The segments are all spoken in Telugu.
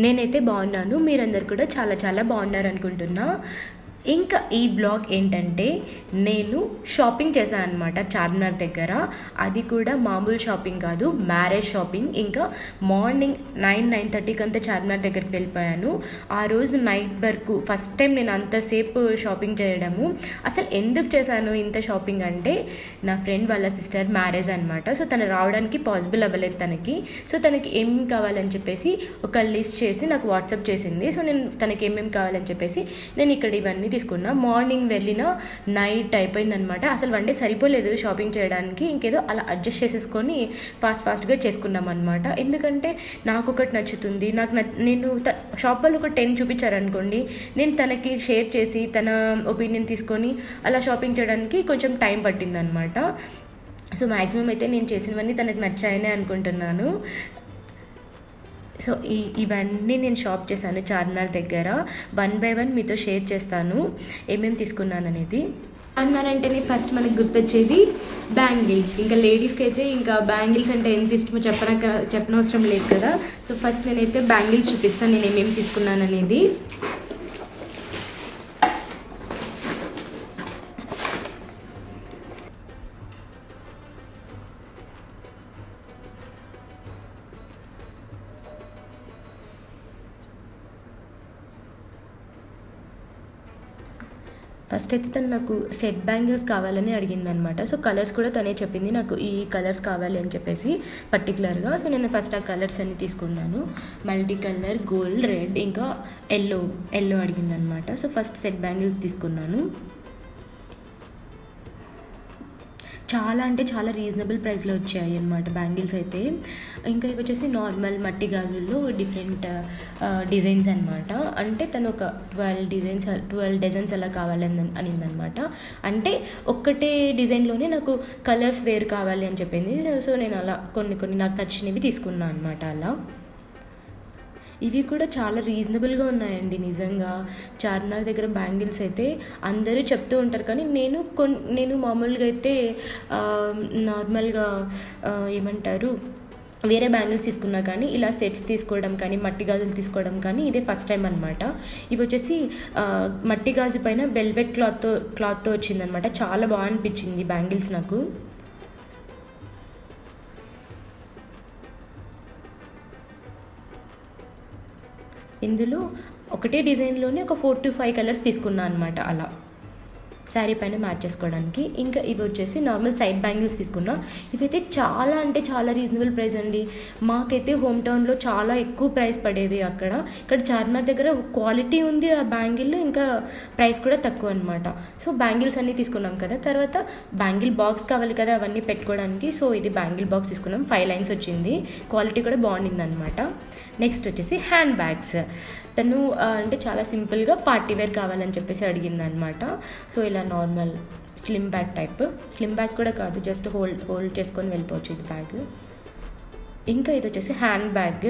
నేనైతే బాగున్నాను మీరందరు కూడా చాలా చాలా బాగున్నారు అనుకుంటున్నా ఇంకా ఈ బ్లాగ్ ఏంటంటే నేను షాపింగ్ చేశాను అనమాట చార్మినార్ దగ్గర అది కూడా మామూలు షాపింగ్ కాదు మ్యారేజ్ షాపింగ్ ఇంకా మార్నింగ్ నైన్ నైన్ థర్టీకి అంతా చార్మినార్ దగ్గరికి వెళ్ళిపోయాను ఆ రోజు నైట్ వరకు ఫస్ట్ టైం నేను అంతసేపు షాపింగ్ చేయడము అసలు ఎందుకు చేశాను ఇంత షాపింగ్ అంటే నా ఫ్రెండ్ వాళ్ళ సిస్టర్ మ్యారేజ్ అనమాట సో తను రావడానికి పాసిబుల్ అవ్వలేదు తనకి సో తనకి ఏం కావాలని చెప్పేసి ఒక లిస్ట్ చేసి నాకు వాట్సాప్ చేసింది సో నేను తనకి ఏమేమి కావాలని చెప్పేసి నేను ఇక్కడ ఇవన్నీ తీసుకున్నా మార్నింగ్ వెళ్ళిన నైట్ అయిపోయిందనమాట అసలు వన్ డే సరిపోలేదు షాపింగ్ చేయడానికి ఇంకేదో అలా అడ్జస్ట్ చేసేసుకొని ఫాస్ట్ ఫాస్ట్గా చేసుకున్నాం అనమాట ఎందుకంటే నాకు ఒకటి నచ్చుతుంది నాకు నచ్ నేను త- షాప్ వాళ్ళు ఒక టెన్ చూపించారనుకోండి నేను తనకి షేర్ చేసి తన ఒపీనియన్ తీసుకొని అలా షాపింగ్ చేయడానికి కొంచెం టైం పట్టిందనమాట సో మ్యాక్సిమం అయితే నేను చేసినవన్నీ తనకు నచ్చాయని అనుకుంటున్నాను సో ఈ ఇవన్నీ నేను షాప్ చేశాను చార్మినార్ దగ్గర వన్ బై వన్ మీతో షేర్ చేస్తాను ఏమేమి తీసుకున్నాను అనేది చార్మినార్ అంటేనే ఫస్ట్ మనకు గుర్తొచ్చేది బ్యాంగిల్స్ ఇంకా లేడీస్కి అయితే ఇంకా బ్యాంగిల్స్ అంటే ఎంత ఇష్టమో చెప్పనక చెప్పనవసరం లేదు కదా సో ఫస్ట్ నేనైతే బ్యాంగిల్స్ చూపిస్తాను నేను ఏమేమి తీసుకున్నాను అనేది ఫస్ట్ అయితే తను నాకు సెట్ బ్యాంగిల్స్ కావాలని అడిగిందనమాట సో కలర్స్ కూడా తనే చెప్పింది నాకు ఈ కలర్స్ కావాలి అని చెప్పేసి పర్టికులర్గా సో నేను ఫస్ట్ ఆ కలర్స్ అన్ని తీసుకున్నాను మల్టీ కలర్ గోల్డ్ రెడ్ ఇంకా ఎల్లో ఎల్లో అడిగిందనమాట సో ఫస్ట్ సెట్ బ్యాంగిల్స్ తీసుకున్నాను చాలా అంటే చాలా రీజనబుల్ ప్రైస్లో వచ్చాయి అన్నమాట బ్యాంగిల్స్ అయితే ఇంకా ఇవి వచ్చేసి నార్మల్ మట్టి గాజుల్లో డిఫరెంట్ డిజైన్స్ అనమాట అంటే తను ఒక ట్వెల్వ్ డిజైన్స్ ట్వెల్వ్ డిజైన్స్ అలా కావాలని అనిందనమాట అంటే ఒక్కటే డిజైన్లోనే నాకు కలర్స్ వేరు కావాలి అని చెప్పింది సో నేను అలా కొన్ని కొన్ని నాకు నచ్చినవి తీసుకున్నాను అనమాట అలా ఇవి కూడా చాలా రీజనబుల్గా ఉన్నాయండి నిజంగా చార్మినార్ దగ్గర బ్యాంగిల్స్ అయితే అందరూ చెప్తూ ఉంటారు కానీ నేను కొన్ నేను మామూలుగా అయితే ఆ, నార్మల్గా ఆ, ఏమంటారు వేరే బ్యాంగిల్స్ తీసుకున్నా కానీ ఇలా సెట్స్ తీసుకోవడం కానీ మట్టి గాజులు తీసుకోవడం కానీ ఇదే ఫస్ట్ టైం అనమాట ఇవి వచ్చేసి ఆ, మట్టి గాజు పైన వెల్వెట్ క్లాత్తో క్లాత్తో వచ్చిందనమాట చాలా బాగా అనిపించింది బ్యాంగిల్స్ నాకు ఇందులో ఒకటే డిజైన్లోనే ఒక ఫోర్ టు ఫైవ్ కలర్స్ తీసుకున్నాను అనమాట అలా శారీ పైన మ్యాచ్ చేసుకోవడానికి ఇంకా ఇవి వచ్చేసి నార్మల్ సైడ్ బ్యాంగిల్స్ తీసుకున్నా ఇవైతే చాలా అంటే చాలా రీజనబుల్ ప్రైస్ అండి మాకైతే హోమ్ టౌన్లో చాలా ఎక్కువ ప్రైస్ పడేది అక్కడ ఇక్కడ చార్మినార్ దగ్గర క్వాలిటీ ఉంది ఆ బ్యాంగిల్ ఇంకా ప్రైస్ కూడా తక్కువ అనమాట సో బ్యాంగిల్స్ అన్నీ తీసుకున్నాం కదా తర్వాత బ్యాంగిల్ బాక్స్ కావాలి కదా అవన్నీ పెట్టుకోవడానికి సో ఇది బ్యాంగిల్ బాక్స్ తీసుకున్నాం ఫైవ్ లైన్స్ వచ్చింది క్వాలిటీ కూడా బాగుండింది అనమాట నెక్స్ట్ వచ్చేసి హ్యాండ్ బ్యాగ్స్ తను ఆ, అంటే చాలా సింపుల్గా పార్టీ వేర్ కావాలని చెప్పేసి అడిగింది అనమాట సో ఇలా normal slim bag type slim bag కూడా కాదు జస్ట్ హోల్డ్ హోల్డ్ చేసుకొని వెళ్ళిపోవచ్చు ఇది బ్యాగ్ ఇంకా ఇది వచ్చేసి హ్యాండ్ బ్యాగ్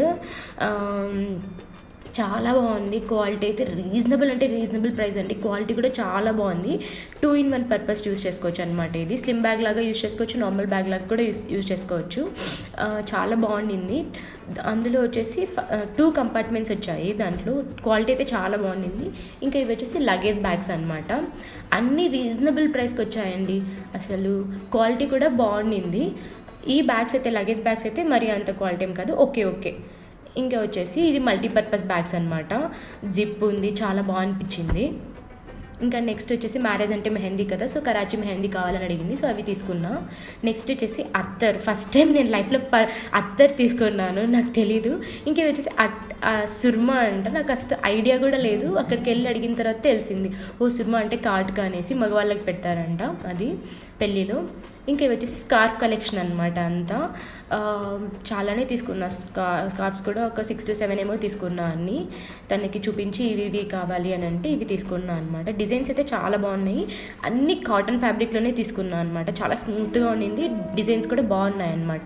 చాలా బాగుంది క్వాలిటీ అయితే రీజనబుల్ అంటే రీజనబుల్ ప్రైస్ అండి క్వాలిటీ కూడా చాలా బాగుంది two in one purpose use చేసుకోవచ్చు అనమాట ఇది స్లిమ్ బ్యాగ్ లాగా యూస్ చేసుకోవచ్చు నార్మల్ బ్యాగ్ లాగా కూడా యూస్ యూస్ చేసుకోవచ్చు ఆ, చాలా బాగుండింది అందులో వచ్చేసి టూ కంపార్ట్మెంట్స్ వచ్చాయి దాంట్లో క్వాలిటీ అయితే చాలా బాగుండింది ఇంకా ఇవి వచ్చేసి లగేజ్ బ్యాగ్స్ అనమాట అన్ని రీజనబుల్ ప్రైస్కి వచ్చాయండి అసలు క్వాలిటీ కూడా బాగుండింది ఈ బ్యాగ్స్ అయితే లగేజ్ బ్యాగ్స్ అయితే మరి అంత క్వాలిటీ ఏం కాదు ఓకే ఓకే ఇంకా వచ్చేసి ఇది మల్టీపర్పస్ బ్యాగ్స్ అనమాట జిప్ ఉంది చాలా బాగా అనిపించింది ఇంకా నెక్స్ట్ వచ్చేసి మ్యారేజ్ అంటే మెహందీ కదా సో కరాచీ మెహందీ కావాలని అడిగింది సో అవి తీసుకున్నా నెక్స్ట్ వచ్చేసి అత్తర్ ఫస్ట్ టైం నేను లైఫ్లో ప అత్తర్ తీసుకున్నాను నాకు తెలీదు ఇంక ఇది వచ్చేసి అట్ ఆ సుర్మా అంట నాకు అసలు ఐడియా కూడా లేదు అక్కడికి వెళ్ళి అడిగిన తర్వాత తెలిసింది ఓ సుర్మా అంటే కాటుక అనేసి మగవాళ్ళకి పెడతారంట అది పెళ్ళిలో ఇంకా ఇవి వచ్చేసి స్కార్ఫ్ కలెక్షన్ అనమాట అంతా ఆ, చాలానే తీసుకున్నా స్కా స్కార్ఫ్స్ కూడా ఒక సిక్స్ టు సెవెన్ ఏమో తీసుకున్నా అన్ని తనకి చూపించి ఇవి ఇవి కావాలి అని అంటే ఇవి తీసుకున్నా అనమాట డిజైన్స్ అయితే చాలా బాగున్నాయి అన్ని కాటన్ ఫ్యాబ్రిక్లోనే తీసుకున్నా అనమాట చాలా స్మూత్గా ఉండింది డిజైన్స్ కూడా బాగున్నాయి అనమాట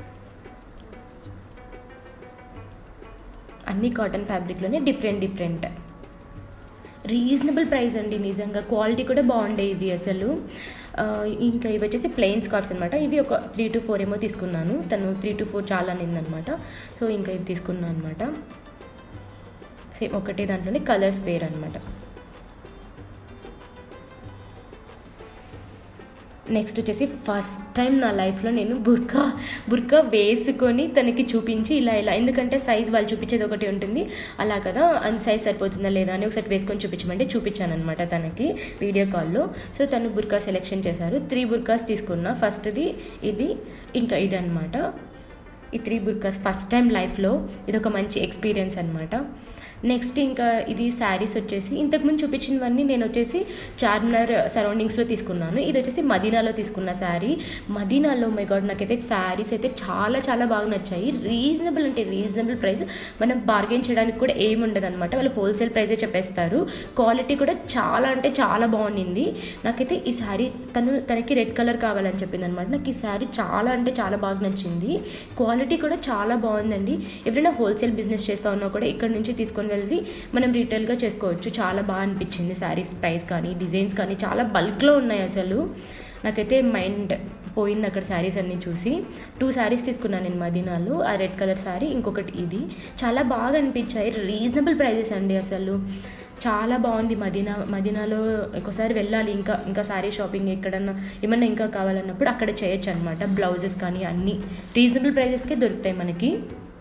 అన్ని కాటన్ ఫ్యాబ్రిక్లోనే డిఫరెంట్ డిఫరెంట్ రీజనబుల్ ప్రైస్ అండి నిజంగా క్వాలిటీ కూడా బాగుండే ఇవి అసలు ఆ, ఇంకా ఇవి వచ్చేసి ప్లెయిన్ స్కార్ఫ్స్ అనమాట ఇవి ఒక త్రీ టు ఫోర్ ఏమో తీసుకున్నాను తను త్రీ టు ఫోర్ చాలా అనిందనమాట సో ఇంకా ఇది తీసుకున్నాను అనమాట సేమ్ ఒకటే దాంట్లోనే కలర్స్ వేర్ అనమాట నెక్స్ట్ వచ్చేసి ఫస్ట్ టైం నా లైఫ్లో నేను బుర్కా బుర్కా వేసుకొని తనకి చూపించి ఇలా ఇలా ఎందుకంటే సైజ్ వాళ్ళు చూపించేది ఒకటి ఉంటుంది అలా కదా అంత సైజ్ సరిపోతుందా లేదా అని ఒకసారి వేసుకొని చూపించమంటే చూపించాను అనమాట తనకి వీడియో కాల్లో సో తను బుర్కా సెలెక్షన్ చేశారు త్రీ బుర్కాస్ తీసుకున్నా ఫస్ట్ది ఇది ఇంకా ఇది అనమాట ఈ త్రీ బుర్కాస్ ఫస్ట్ టైం లైఫ్లో ఇది ఒక మంచి ఎక్స్పీరియన్స్ అనమాట నెక్స్ట్ ఇంకా ఇది శారీస్ వచ్చేసి ఇంతకుముందు చూపించినవన్నీ నేను వచ్చేసి చార్మినార్ సరౌండింగ్స్లో తీసుకున్నాను ఇది వచ్చేసి మదీనాలో తీసుకున్న శారీ మదీనాలో మై గాడ్ నాకైతే శారీస్ అయితే చాలా చాలా బాగా నచ్చాయి రీజనబుల్ అంటే రీజనబుల్ ప్రైస్ మనం బార్గెన్ చేయడానికి కూడా ఏమి ఉండదు అనమాట వాళ్ళు హోల్సేల్ ప్రైజే చెప్పేస్తారు క్వాలిటీ కూడా చాలా అంటే చాలా బాగుండింది నాకైతే ఈ శారీ తను తనకి రెడ్ కలర్ కావాలని చెప్పింది అనమాట నాకు ఈ శారీ చాలా అంటే చాలా బాగా నచ్చింది క్వాలిటీ కూడా చాలా బాగుందండి ఎవరైనా హోల్సేల్ బిజినెస్ చేస్తా ఉన్నా కూడా ఇక్కడ నుంచి తీసుకొని వెళ్ళి మనం రీటైల్గా చేసుకోవచ్చు చాలా బాగా అనిపించింది శారీస్ ప్రైస్ కానీ డిజైన్స్ కానీ చాలా బల్క్లో ఉన్నాయి అసలు నాకైతే మైండ్ పోయింది అక్కడ శారీస్ అన్నీ చూసి టూ శారీస్ తీసుకున్నాను నేను మదీనాలో ఆ రెడ్ కలర్ శారీ ఇంకొకటి ఇది చాలా బాగా అనిపించాయి రీజనబుల్ ప్రైజెస్ అండి అసలు చాలా బాగుంది మదీనా మదీనాలో ఒకసారి వెళ్ళాలి ఇంకా ఇంకా శారీ షాపింగ్ ఎక్కడన్నా ఏమన్నా ఇంకా కావాలన్నప్పుడు అక్కడ చేయొచ్చు అనమాట బ్లౌజెస్ కానీ అన్నీ రీజనబుల్ ప్రైజెస్కే దొరుకుతాయి మనకి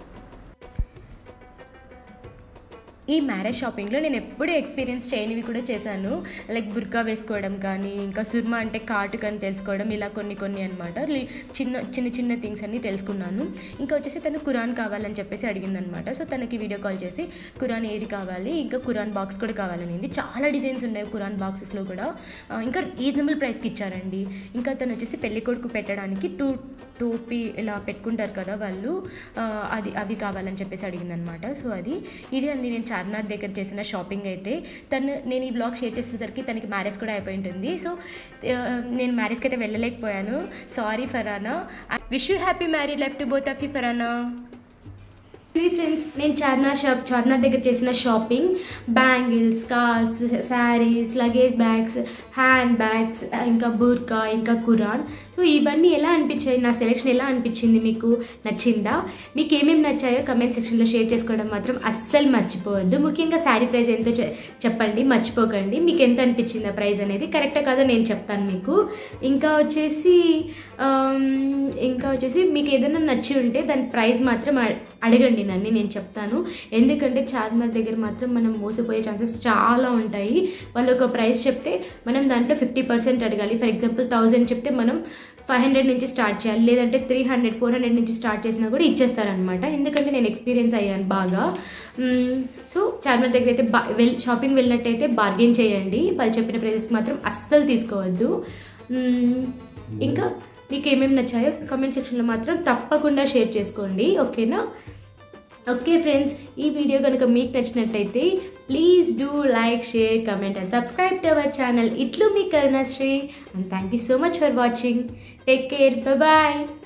ఈ మ్యారేజ్ షాపింగ్లో నేను ఎప్పుడూ ఎక్స్పీరియన్స్ చేయనివి కూడా చేశాను లైక్ బుర్కా వేసుకోవడం కానీ ఇంకా సుర్మా అంటే కాటుక అని తెలుసుకోవడం ఇలా కొన్ని కొన్ని అనమాట చిన్న చిన్న చిన్న థింగ్స్ అన్నీ తెలుసుకున్నాను ఇంకా వచ్చేసి తను కురాన్ కావాలని చెప్పేసి అడిగిందనమాట సో తనకి వీడియో కాల్ చేసి కురాన్ ఏది కావాలి ఇంకా కురాన్ బాక్స్ కూడా కావాలనింది చాలా డిజైన్స్ ఉన్నాయి కురాన్ బాక్సెస్లో కూడా ఆ, ఇంకా రీజనబుల్ ప్రైస్కి ఇచ్చారండి ఇంకా తను వచ్చేసి పెళ్లి కొడుకు పెట్టడానికి టూ టోపీ ఇలా పెట్టుకుంటారు కదా వాళ్ళు ఆ, అది అవి కావాలని చెప్పేసి అడిగిందనమాట సో అది ఇది అండి నేను చార్మినార్ దగ్గర చేసిన షాపింగ్ అయితే తను నేను ఈ బ్లాగ్ షేర్ చేసేసరికి తనకి మ్యారేజ్ కూడా అయిపోయి ఉంటుంది సో ఆ, నేను మ్యారేజ్కి అయితే వెళ్ళలేకపోయాను sorry Farana wish you happy married life to both of you Farana ఇది ఫ్రెండ్స్ నేను చార్మినార్ షాప్ చార్మినార్ దగ్గర చేసిన shopping bangles cars saris luggage bags hand bags ఇంకా బుర్కా ఇంకా కురాన్ సో ఇవన్నీ ఎలా అనిపించాయి నా సెలెక్షన్ ఎలా అనిపించింది మీకు నచ్చిందా మీకు ఏమేమి నచ్చాయో కమెంట్ సెక్షన్లో షేర్ చేసుకోవడం మాత్రం అస్సలు మర్చిపోవద్దు ముఖ్యంగా శారీ ప్రైస్ ఎంతో చె- చెప్పండి మర్చిపోకండి మీకు ఎంత అనిపించింది ఆ ప్రైస్ అనేది కరెక్టా కాదో నేను చెప్తాను మీకు ఇంకా వచ్చేసి ఆమ్, ఇంకా వచ్చేసి మీకు ఏదైనా నచ్చి ఉంటే దాని ప్రైస్ మాత్రం అ- అడగండి నన్ను నేను చెప్తాను ఎందుకంటే చార్మినార్ దగ్గర మాత్రం మనం మోసపోయే ఛాన్సెస్ చాలా ఉంటాయి వాళ్ళు ఒక ప్రైస్ చెప్తే మనం దాంట్లో ఫిఫ్టీ పర్సెంట్ అడగాలి ఫర్ ఎగ్జాంపుల్ థౌజండ్ చెప్తే మనం ఫైవ్ హండ్రెడ్ నుంచి స్టార్ట్ చేయాలి లేదంటే త్రీ హండ్రెడ్ ఫోర్ హండ్రెడ్ నుంచి స్టార్ట్ చేసినా కూడా ఇచ్చేస్తారనమాట ఎందుకంటే నేను ఎక్స్పీరియన్స్ అయ్యాను బాగా మ్మ్, సో చార్మినార్ దగ్గర అయితే బా వెల్ షాపింగ్ వెళ్ళినట్టయితే బార్గెన్ చేయండి వాళ్ళు చెప్పిన ప్రైజెస్కి మాత్రం అస్సలు తీసుకోవద్దు మ్మ్, ఇంకా మీకు ఏమేమి నచ్చాయో కమెంట్ సెక్షన్లో మాత్రం తప్పకుండా షేర్ చేసుకోండి ఓకేనా ఓకే ఫ్రెండ్స్ ఈ వీడియో కనుక మీకు నచ్చినట్లయితే please do like share comment and subscribe to our channel ఇట్లు మీ Karunasri and thank you so much for watching take care bye